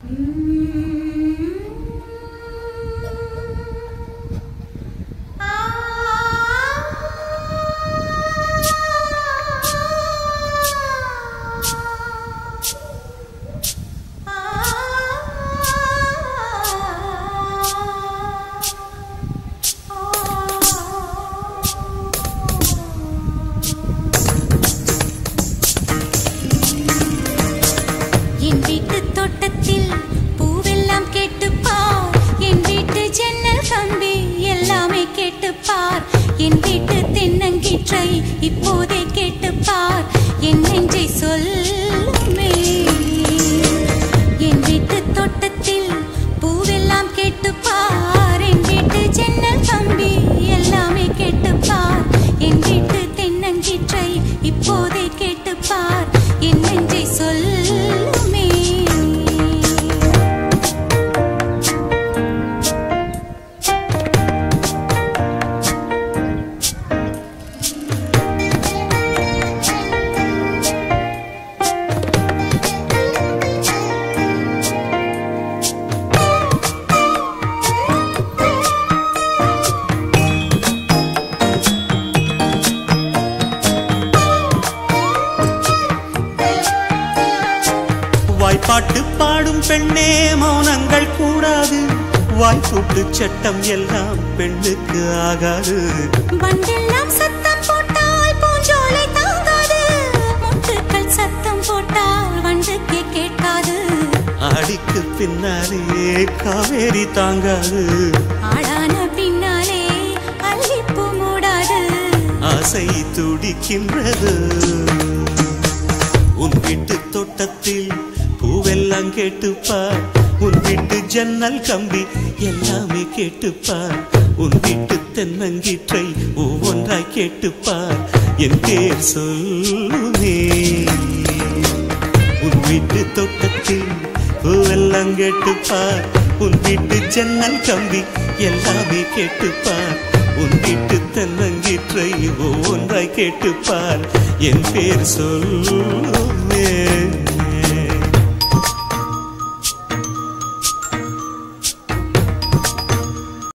என் வீட்டு தோட்டத்தில் பூவெல்லாம் கேட்டுப்பார் என் வீட்டு ஜன்னல் கம்பி எல்லாமே கேட்டுப்பார் என் வீட்டு தென்னங்கீற்றை இப்போதே கேட்டுப்பார் என் நெஞ்சை சொல்லுமே என் வீட்டு தோட்டத்தில் பூவெல்லாம் கேட்டுப்பார் என் வீட்டு ஜன்னல் கம்பி எல்லாமே கேட்டுப்பார் என் வீட்டு தென்னங்கீற்றை இப்போதே கேட்டுப்பார் என் நெஞ்சை சொல்லுமே வாய்ப்பாட்டு பாடும் பெண்ணே மௌனங்கள் கூடாது வாய்ப்பூட்டு சட்டம் எல்லாம் பெண்ணுக்கு ஆகாது வண்டெல்லாம் சத்தம் போட்டால் பூஞ்சோலை தாங்காது முட்டுக்கள் சத்தம் போட்டால் வண்டுக்கே கேட்காது ஆடிக்கு பின்னாலே காவேரி தாங்காது ஆடான பின்னாலே அல்லிப்பூ மூடாது ஆசை துடிக்கின்றது உன் வீட்டு தோட்டத்தில் பூவெல்லாம் கேட்டுப்பார் உன் வீட்டு ஜன்னல் கம்பி எல்லாமே கேட்டுப்பார் உன் வீட்டு தென்னங்கீற்றை ஒவ்வொன்றாய் கேட்டுப்பார் என் பேர் சொல்லுமே உன் வீட்டு தோட்டத்தில் பூவெல்லாம் கேட்டுப்பார் உன் வீட்டு ஜன்னல் கம்பி எல்லாமே கேட்டுப்பார் உன் வீட்டு தென்னங்கீற்றை ஒவ்வொன்றாய் கேட்டுப்பார் என் பேர் சொல்லுமே